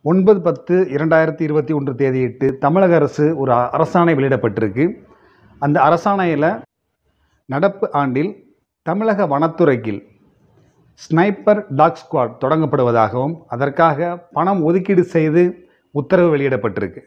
ஒன்பது பத்து இரண்டாயிரத்தி இருபத்தி ஒன்று தேதியிட்டு தமிழக அரசு ஒரு அ- அரசாணை வெளியிடப்பட்டிருக்கு அந்த அரசாணையில் நடப்பு ஆண்டில் தமிழக வனத்துறைக்கு ஸ்னைப்பர் டாக் ஸ்குவாட் தொடங்கப்படுவதாகவும் அதற்காக பணம் ஒதுக்கீடு செய்து உத்தரவு வெளியிடப்பட்டிருக்கு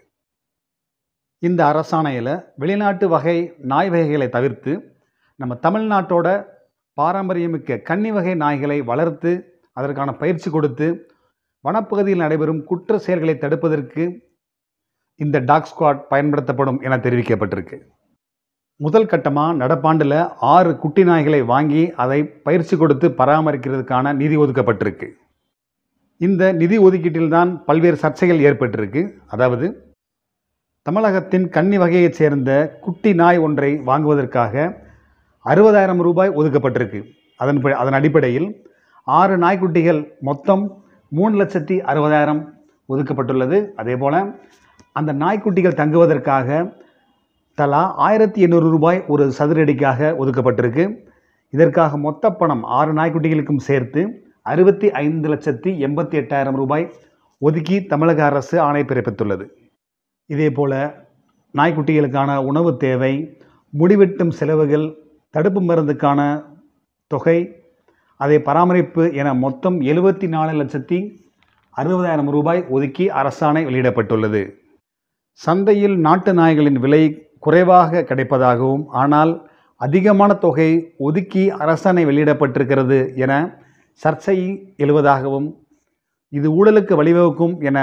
இந்த அரசாணையில் வெளிநாட்டு வகை நாய் வகைகளை தவிர்த்து நம்ம தமிழ்நாட்டோட பாரம்பரியமிக்க கன்னி வகை நாய்களை வளர்த்து அதற்கான பயிற்சி கொடுத்து வனப்பகுதியில் நடைபெறும் குற்ற செயல்களை தடுப்பதற்கு இந்த டாக் ஸ்குவாட் பயன்படுத்தப்படும் என தெரிவிக்கப்பட்டிருக்கு முதல் கட்டமாக நடப்பாண்டில் ஆறு குட்டி நாய்களை வாங்கி அதை பயிற்சி கொடுத்து பராமரிக்கிறதுக்கான நிதி ஒதுக்கப்பட்டிருக்கு இந்த நிதி ஒதுக்கீட்டில்தான் பல்வேறு சர்ச்சைகள் ஏற்பட்டிருக்கு அதாவது தமிழகத்தின் கன்னி வகையைச் சேர்ந்த குட்டி நாய் ஒன்றை வாங்குவதற்காக அறுபதாயிரம் ரூபாய் ஒதுக்கப்பட்டிருக்கு அதன் ப- அதன் அடிப்படையில் ஆறு நாய்க்குட்டிகள் மொத்தம் மூணு லட்சத்தி அறுபதாயிரம் ஒதுக்கப்பட்டுள்ளது அதே போல் அந்த நாய்க்குட்டிகள் தங்குவதற்காக தலா ஆயிரத்தி எண்ணூறு ரூபாய் ஒரு சதுரடிக்காக ஒதுக்கப்பட்டிருக்கு இதற்காக மொத்த பணம் ஆறு நாய்க்குட்டிகளுக்கும் சேர்த்து அறுபத்தி ஐந்து லட்சத்தி எண்பத்தி எட்டாயிரம் ரூபாய் ஒதுக்கி தமிழக அரசு ஆணை பிறப்பித்துள்ளது இதேபோல் நாய்க்குட்டிகளுக்கான உணவு தேவை முடிவெட்டும் செலவுகள் தடுப்பு மருந்துக்கான தொகை அதை பராமரிப்பு என மொத்தம் எழுபத்தி நாலு லட்சத்தி அறுபதாயிரம் ரூபாய் ஒதுக்கி அரசாணை வெளியிடப்பட்டுள்ளது சந்தையில் நாட்டு நாய்களின் விலை குறைவாக கிடைப்பதாகவும் ஆனால் அதிகமான தொகை ஒதுக்கி அரசாணை வெளியிடப்பட்டிருக்கிறது என சர்ச்சை எழுவதாகவும் இது ஊழலுக்கு வழிவகுக்கும் என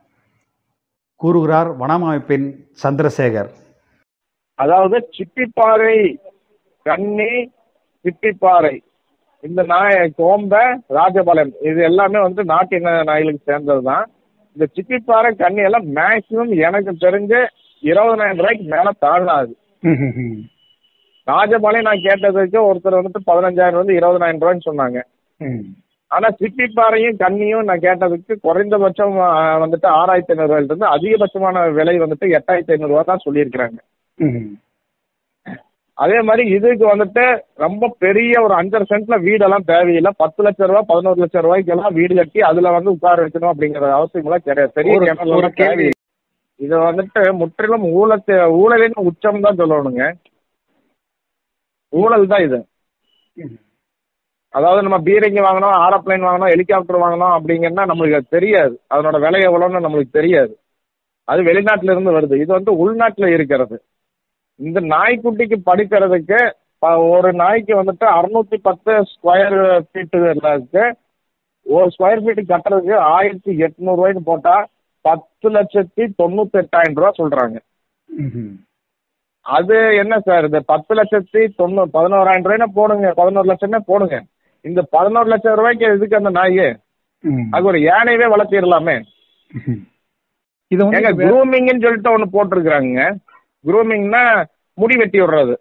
கூறுகிறார் வனம் அமைப்பின் சந்திரசேகர் அதாவது சிப்பிப்பாறை கன்னி சிப்பிப்பாறை இந்த நாய் கோம்ப ராஜபாளையம் இது எல்லாமே வந்து நாட்டு இன நாய்களுக்கு சேர்ந்தது தான் இந்த சிப்பிப்பாறை கன்னி எல்லாம் மேக்சிமம் எனக்கு தெரிஞ்சு இருபதனாயிரம் ரூபாய்க்கு மேல தாழாது ராஜபாளையம் நான் கேட்டதுக்கு ஒருத்தர் வந்துட்டு பதினஞ்சாயிரம் வந்து இருபதனாயிரம் ரூபாய்ன்னு சொன்னாங்க ஆனா சிப்பிப்பாறையும் கன்னியும் நான் கேட்டதுக்கு குறைந்தபட்சம் ஆ, வந்துட்டு ஆறாயிரத்தி ஐநூறு ரூபாயில இருந்து அதிகபட்சமான விலை வந்துட்டு எட்டாயிரத்தி ஐநூறு ரூபா தான் சொல்லியிருக்கிறாங்க அதே மாதிரி இதுக்கு வந்துட்டு ரொம்ப பெரிய ஒரு அஞ்சரை சென்ட்ல வீடெல்லாம் தேவையில்லை பத்து லட்சம் ரூபாய் பதினோரு லட்சம் ரூபாய்க்கு எல்லாம் வீடு கட்டி அதுல வந்து உட்கார வைக்கணும் அப்படிங்கிற அவசியம் எல்லாம் கிடையாது பெரிய ஒரு- கிணறு ஒரு எல்லாம் தேவையில்லை. இது வந்துட்டு முற்றிலும் ஊழத்தை ஊழலின் உச்சம் தான் சொல்லணுங்க ஊழல் தான் இது அதாவது நம்ம பீரங்கி வாங்கணும் ஆரோப்ளைன் வாங்கணும் ஹெலிகாப்டர் வாங்கணும் அப்படிங்கன்னா நம்மளுக்கு அது தெரியாது அதனோட விலை எவ்வளோன்னு நம்மளுக்கு தெரியாது அது வெளிநாட்டுல இருந்து வருது இது வந்து உள்நாட்டுல இருக்கிறது இந்த நாய்க்குட்டிக்கு படிக்கிறதுக்கு ப- ஒரு நாய்க்கு வந்துட்டு அறுநூத்தி பத்து ஸ்கொயர் ஃபீட்டு இருக்கு ஒரு ஸ்கொயர் ஃபீட் கட்டுறதுக்கு ஆயிரத்தி எட்நூறு ரூபாய்னு போட்டா பத்து லட்சத்தி தொண்ணூத்தி எட்டாயிரம் ரூபாய் சொல்றாங்க அது என்ன சார் இது பத்து லட்சத்தி தொண்ணூ பதினோராயிரம் ரூபாய்னா போடுங்க பதினோரு லட்சம்னா போடுங்க இந்த பதினோரு லட்சம் ரூபாய்க்கு எதுக்கு அந்த நாய் அது ஒரு யானையவே வளர்த்திடலாமே இது ஏங்க வந்து குரூமிங்னு சொல்லிட்டு ஒன்று போட்டிருக்கிறாங்க குரூமிங்னா முடி வெட்டி விடுறது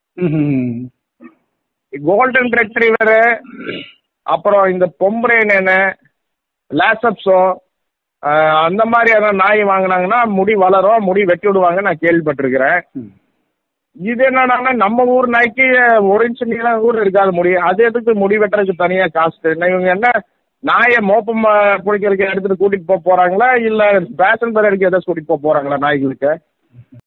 கோல்டன் ரெட்ரீவரு அப்புறம் இந்த பொம்பரேனு லேசப்ஸோ அந்த மாதிரியான நாய் வாங்கினாங்கன்னா முடி வளரும் முடி வெட்டி விடுவாங்க நான் கேள்விப்பட்டிருக்கிறேன் இது என்னன்னா நம்ம ஊர் நாய்க்கு ஒரு இன்ச்சு நீளம் ஊர் இருக்காது முடி அது எதுக்கு முடி வெட்டுறதுக்கு தனியா காஸ்ட் இவங்க என்ன நாயை மோப்பம் அஹ், குளிக்கிறதுக்கு எடுத்துட்டு கூட்டிட்டு போக போறாங்களா இல்ல பேஷன் பேர் எடுக்க ஏதாச்சும் கூட்டிட்டு போக போறாங்களா நாய்களுக்கு